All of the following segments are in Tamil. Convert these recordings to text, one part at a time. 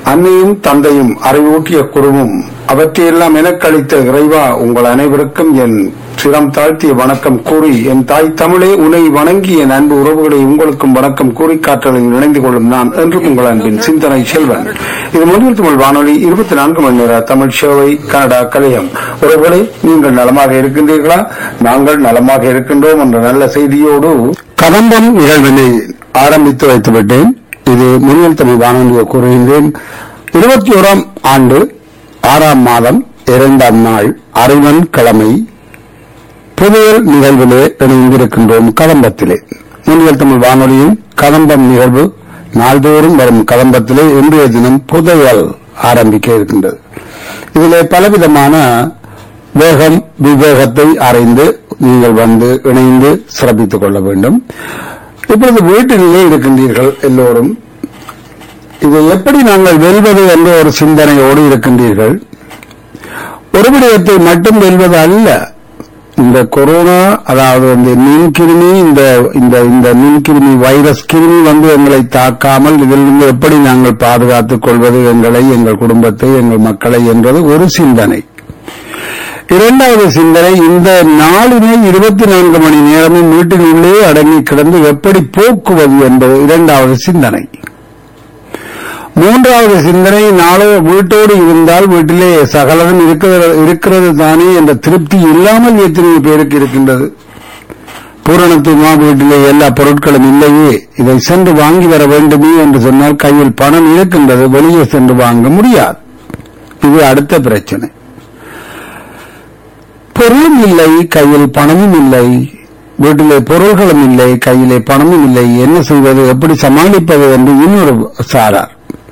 அன்னையும் தந்தையும் அறிவூட்டிய குருவும் அவற்றையெல்லாம் எனக்களித்த இறைவா உங்கள் அனைவருக்கும் என் சிரம் தாழ்த்திய வணக்கம் கூறி என் தாய் தமிழே உன்னை வணங்கி என் அன்பு உறவுகளை உங்களுக்கும் வணக்கம் கூறி காற்றலில் இணைந்து கொள்ளும் நான் என்றும் உங்கள் அன்பின் சிந்தனை செல்வன் இது முதல் தமிழ் வானொலி இருபத்தி நான்கு மணி நேர தமிழ் சேவை கனடா கலையம் உறவுகளை நீங்கள் நலமாக இருக்கின்றீர்களா நாங்கள் நலமாக இருக்கின்றோம் என்ற நல்ல செய்தியோடு கதம்பம் நிகழ்வினை ஆரம்பித்து வைத்துவிட்டேன் இது முன்னில் தமிழ் வானொலியை கூறுகின்றேன் இருபத்தி ஓராம் ஆண்டு ஆறாம் மாதம் இரண்டாம் நாள் அறிவன் கிழமை புதையல் நிகழ்விலே இணைந்திருக்கின்றோம் கதம்பத்திலே முன்னில் தமிழ் வானொலியின் கதம்பம் நிகழ்வு நாள்தோறும் வரும் கதம்பத்திலே இன்றைய தினம் புதையல் ஆரம்பிக்க இருக்கின்றது இதிலே பலவிதமான வேகம் விவேகத்தை அறிந்து நீங்கள் வந்து இணைந்து சிறப்பித்துக் கொள்ள வேண்டும் இப்பொழுது வீட்டிலேயே இருக்கின்றீர்கள் எல்லோரும் இதை எப்படி நாங்கள் வெல்வது என்ற ஒரு சிந்தனையோடு இருக்கின்றீர்கள் ஒரு விடயத்தை மட்டும் வெல்வது அல்ல இந்த கொரோனா அதாவது இந்த நுண்கிருமி இந்த இந்த இந்த நுண்கிருமி வைரஸ் கிருமி வந்து எங்களை தாக்காமல் இதிலிருந்து எப்படி நாங்கள் பாதுகாத்துக் கொள்வது எங்களை எங்கள் குடும்பத்தை எங்கள் மக்களை என்பது ஒரு சிந்தனை இரண்டாவது சிந்தனை இந்த நாளினை இருபத்தி நான்கு மணி நேரமும் வீட்டினுள்ளே அடங்கி கிடந்து எப்படி போக்குவது என்பது இரண்டாவது சிந்தனை மூன்றாவது சிந்தனை நாளோ வீட்டோடு இருந்தால் வீட்டிலே சகலதும் இருக்கிறது இருக்கிறது தானே என்ற திருப்தி இல்லாமல் எத்தனை பேருக்கு இருக்கின்றது பூரணத்துவமா வீட்டிலே எல்லா பொருட்களும் இல்லையே இதை சென்று வாங்கி வர வேண்டுமே என்று சொன்னால் கையில் பணம் இருக்கின்றது வெளியே சென்று வாங்க முடியாது இது அடுத்த பிரச்சனை பொருளும் இல்லை கையில் பணமும் இல்லை வீட்டிலே பொருள்களும் இல்லை கையிலே பணமும் இல்லை என்ன செய்வது எப்படி சமாளிப்பது என்று இன்னொரு சாரார்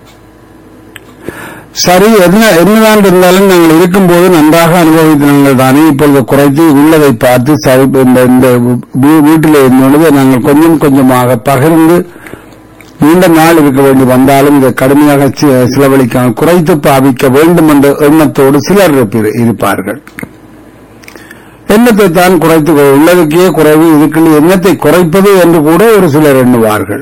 சரி என்ன என்னதான் இருந்தாலும் நாங்கள் இருக்கும்போது நன்றாக அனுபவித்தவர்கள் தானே இப்பொழுது குறைத்து உள்ளதை பார்த்து சரி இந்த இந்த வீ- வீட்டிலே இருந்தொழுது நாங்கள் கொஞ்சம் கொஞ்சமாக பகிர்ந்து நீண்ட நாள் இருக்க வேண்டி வந்தாலும் இதை கடுமையாக சி- செலவழிக்காமல் குறைத்து பாவிக்க வேண்டும் என்ற எண்ணத்தோடு சிலர் இருப்பி- இருப்பார்கள் எண்ணத்தை தான் குறைத்து கொள்- உள்ளதுக்கே குறைவு இதுக்குள்ள எண்ணத்தை குறைப்பது என்று கூட ஒரு சிலர் எண்ணுவார்கள்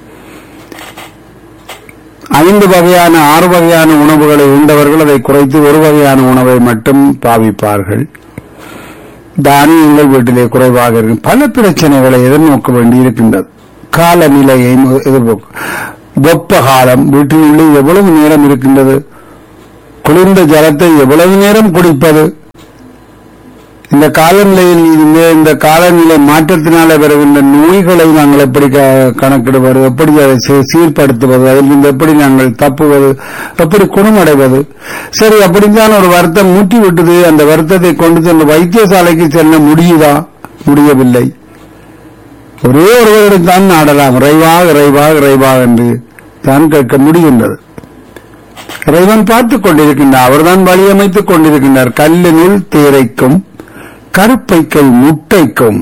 ஐந்து வகையான ஆறு வகையான உணவுகளை உண்டவர்கள் அதை குறைத்து ஒரு வகையான உணவை மட்டும் பாவிப்பார்கள் தானியங்கள் வீட்டிலே குறைவாக இருக்கும் பல பிரச்சனைகளை எதிர்நோக்க வேண்டி இருக்கின்றது காலநிலையை மு- எதிர்நோக்க வெப்ப காலம் வீட்டினுள்ளே எவ்வளவு நேரம் இருக்கின்றது குளிர்ந்த ஜலத்தை எவ்வளவு நேரம் குடிப்பது இந்த காலநிலையில் இந்த இந்த காலநிலை மாற்றத்தினால வருகின்ற நோய்களை நாங்கள் எப்படி க- கணக்கிடுவது எப்படி அதை சீ- சீர்படுத்துவது அதிலிருந்து எப்படி நாங்கள் தப்புவது எப்படி குணமடைவது சரி அப்படித்தான் ஒரு வருத்தம் மூட்டி விட்டது அந்த வருத்தத்தை கொண்டு சென்று வைத்தியசாலைக்கு செல்ல முடியுதா முடியவில்லை ஒரே ஒருவரை தான் நாடலாம் இறைவா இறைவா இறைவா என்று தான் கேட்க முடிகின்றது இறைவன் பார்த்துக் கொண்டிருக்கின்றார் அவர்தான் வழியமைத்துக் கொண்டிருக்கின்றார் கல்லினுள் தேரைக்கும் கருப்பைக்கை முட்டைக்கும்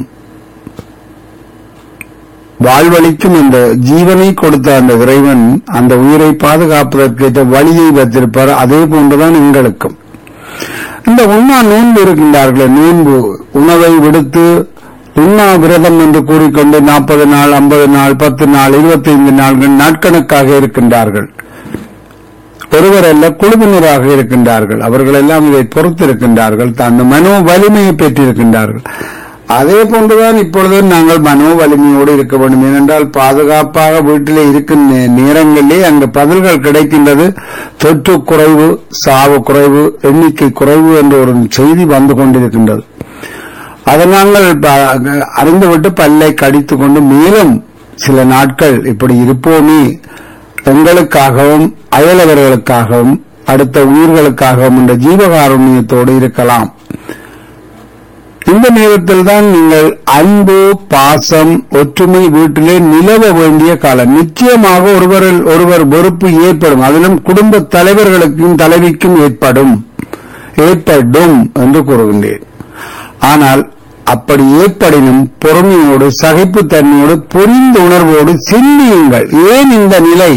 வாழ்வழிக்கும் இந்த ஜீவனை கொடுத்த அந்த இறைவன் அந்த உயிரை பாதுகாப்பதற்கேற்ற வழியை வைத்திருப்பார் அதே போன்றுதான் எங்களுக்கும் இந்த உண்ணா நோன்பு இருக்கின்றார்களே நோன்பு உணவை விடுத்து உண்ணா விரதம் என்று கூறிக்கொண்டு நாற்பது நாள் ஐம்பது நாள் பத்து நாள் இருபத்தைந்து நாள்கள் நாட்கணக்காக இருக்கின்றார்கள் ஒருவர் அல்ல குழுவினராக இருக்கின்றார்கள் அவர்கள் எல்லாம் இதை பொறுத்திருக்கின்றார்கள் அந்த மனோ வலிமையை பெற்றிருக்கின்றார்கள் அதே போன்றுதான் இப்பொழுது நாங்கள் மனோ வலிமையோடு இருக்க வேண்டும் ஏனென்றால் பாதுகாப்பாக வீட்டிலே இருக்கும் நே- நேரங்களிலே அங்கு பதில்கள் கிடைக்கின்றது தொற்று குறைவு சாவு குறைவு எண்ணிக்கை குறைவு என்ற ஒரு செய்தி வந்து கொண்டிருக்கின்றது அதை நாங்கள் ப- அறிந்துவிட்டு பல்லை கடித்துக் கொண்டு மேலும் சில நாட்கள் இப்படி இருப்போமே எங்களுக்காகவும் அயலவர்களுக்காகவும் அடுத்த உயிர்களுக்காகவும் என்ற ஜீவகாருண்யத்தோடு இருக்கலாம் இந்த நேரத்தில் தான் நீங்கள் அன்பு பாசம் ஒற்றுமை வீட்டிலே நிலவ வேண்டிய காலம் நிச்சயமாக ஒருவரில் ஒருவர் வெறுப்பு ஏற்படும் அதிலும் குடும்ப தலைவர்களுக்கும் தலைவிக்கும் ஏற்படும் ஏற்படும் என்று கூறுகின்றேன் ஆனால் அப்படி ஏற்படினும் பொறுமையோடு சகிப்புத்தன்மையோடு புரிந்த உணர்வோடு சிந்தியுங்கள் ஏன் இந்த நிலை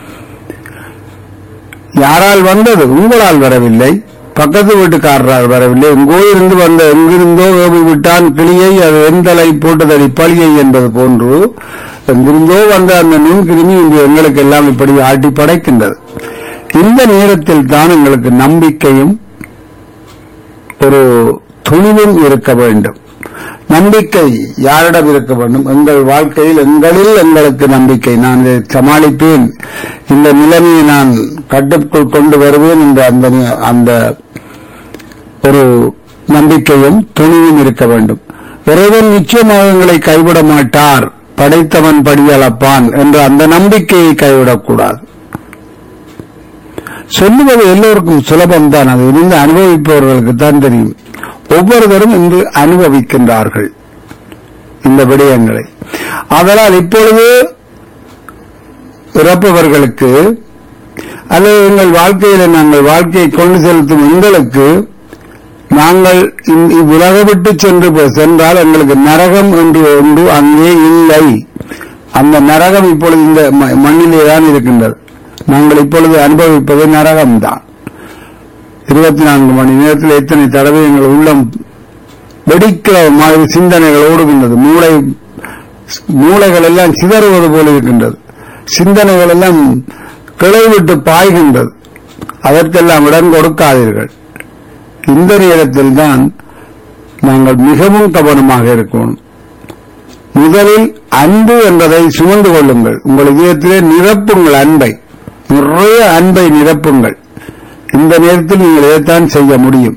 யாரால் வந்தது உங்களால் வரவில்லை பக்கத்து வீட்டுக்காரரால் வரவில்லை எங்கோ இருந்து வந்த எங்கிருந்தோ ஏவி விட்டான் கிளியை அது எந்தலை போட்டதடி பழியை என்பது போன்று எங்கிருந்தோ வந்த அந்த நுண்கிருமி இன்று எங்களுக்கு எல்லாம் இப்படி ஆட்டி படைக்கின்றது இந்த நேரத்தில் தான் எங்களுக்கு நம்பிக்கையும் ஒரு துணிவும் இருக்க வேண்டும் நம்பிக்கை யாரிடம் இருக்க வேண்டும் எங்கள் வாழ்க்கையில் எங்களில் எங்களுக்கு நம்பிக்கை நான் இதை சமாளிப்பேன் இந்த நிலைமையை நான் கட்டுக்குள் கொண்டு வருவேன் என்ற அந்த நி- அந்த ஒரு நம்பிக்கையும் துணிவும் இருக்க வேண்டும் இறைவன் நிச்சயமாக எங்களை கைவிட மாட்டார் படைத்தவன் படியளப்பான் என்ற அந்த நம்பிக்கையை கைவிடக்கூடாது சொல்லுவது எல்லோருக்கும் சுலபம்தான் அது இருந்து அனுபவிப்பவர்களுக்கு தான் தெரியும் ஒவ்வொருவரும் இன்று அனுபவிக்கின்றார்கள் இந்த விடயங்களை அதனால் இப்பொழுது இறப்பவர்களுக்கு அல்லது எங்கள் வாழ்க்கையில நாங்கள் வாழ்க்கையை கொண்டு செலுத்தும் எங்களுக்கு நாங்கள் இந்- இவ்வுலக விட்டு சென்று போ- சென்றால் எங்களுக்கு நரகம் என்று ஒன்று அங்கே இல்லை அந்த நரகம் இப்பொழுது இந்த ம- மண்ணிலே தான் இருக்கின்றது நாங்கள் இப்பொழுது அனுபவிப்பது நரகம்தான் இருபத்தி நான்கு மணி நேரத்தில் எத்தனை தடவை எங்கள் உள்ளம் வெடிக்கிற மாதிரி சிந்தனைகள் ஓடுகின்றது மூளை மூளைகள் எல்லாம் சிதறுவது போல இருக்கின்றது சிந்தனைகள் எல்லாம் கிளைவிட்டு பாய்கின்றது அதற்கெல்லாம் இடம் கொடுக்காதீர்கள் இந்த நேரத்தில் தான் நாங்கள் மிகவும் கவனமாக இருக்கணும் முதலில் அன்பு என்பதை சுமந்து கொள்ளுங்கள் உங்கள் இதயத்திலே நிரப்புங்கள் அன்பை நிறைய அன்பை நிரப்புங்கள் இந்த நேரத்தில் நீங்கள் இதைத்தான் செய்ய முடியும்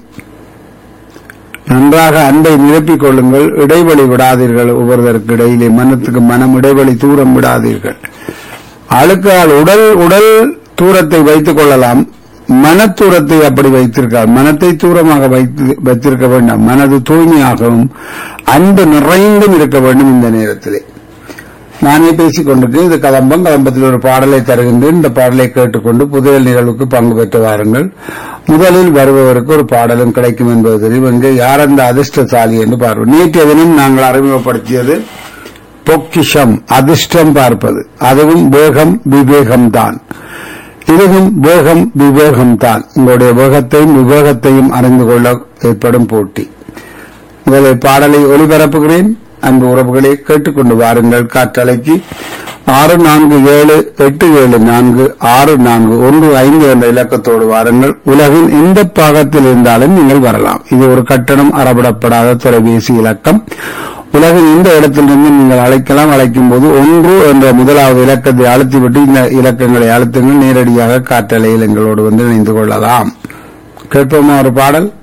நன்றாக அன்பை நிரப்பிக் கொள்ளுங்கள் இடைவெளி விடாதீர்கள் ஒவ்வொருவருக்கு இடையிலே மனத்துக்கு மனம் இடைவெளி தூரம் விடாதீர்கள் அழுக்கால் உடல் உடல் தூரத்தை வைத்துக் கொள்ளலாம் மனத்தூரத்தை அப்படி வைத்திருக்கார் மனத்தை தூரமாக வைத்து வைத்திருக்க வேண்டாம் மனது தூய்மையாகவும் அன்பு நிறைந்தும் இருக்க வேண்டும் இந்த நேரத்திலே நானே பேசிக் கொண்டிருக்கேன் இது கதம்பம் கதம்பத்தில் ஒரு பாடலை தருகின்றேன் இந்த பாடலை கேட்டுக்கொண்டு புதையல் நிகழ்வுக்கு பங்கு பெற்று வாருங்கள் முதலில் வருபவருக்கு ஒரு பாடலும் கிடைக்கும் என்பது தெரியும் இங்கே யார் அந்த அதிர்ஷ்டசாலி என்று பார்ப்போம் நேற்றைய தினம் நாங்கள் அறிமுகப்படுத்தியது பொக்கிஷம் அதிர்ஷ்டம் பார்ப்பது அதுவும் வேகம் விவேகம் தான் இதுவும் வேகம் விவேகம் தான் உங்களுடைய வேகத்தையும் விவேகத்தையும் அறிந்து கொள்ள ஏற்படும் போட்டி முதலில் பாடலை ஒளிபரப்புகிறேன் அன்பு உறவுகளை கேட்டுக்கொண்டு வாருங்கள் காற்றலைக்கு ஆறு நான்கு ஏழு எட்டு ஏழு நான்கு ஆறு நான்கு ஒன்று ஐந்து என்ற இலக்கத்தோடு வாருங்கள் உலகின் எந்த பாகத்தில் இருந்தாலும் நீங்கள் வரலாம் இது ஒரு கட்டணம் அறவிடப்படாத தொலைபேசி இலக்கம் உலகின் எந்த இடத்திலிருந்து நீங்கள் அழைக்கலாம் அழைக்கும் போது ஒன்று என்ற முதலாவது இலக்கத்தை அழுத்திவிட்டு இந்த இலக்கங்களை அழுத்துங்கள் நேரடியாக காற்றலையில் எங்களோடு வந்து இணைந்து கொள்ளலாம் கேட்போமா ஒரு பாடல்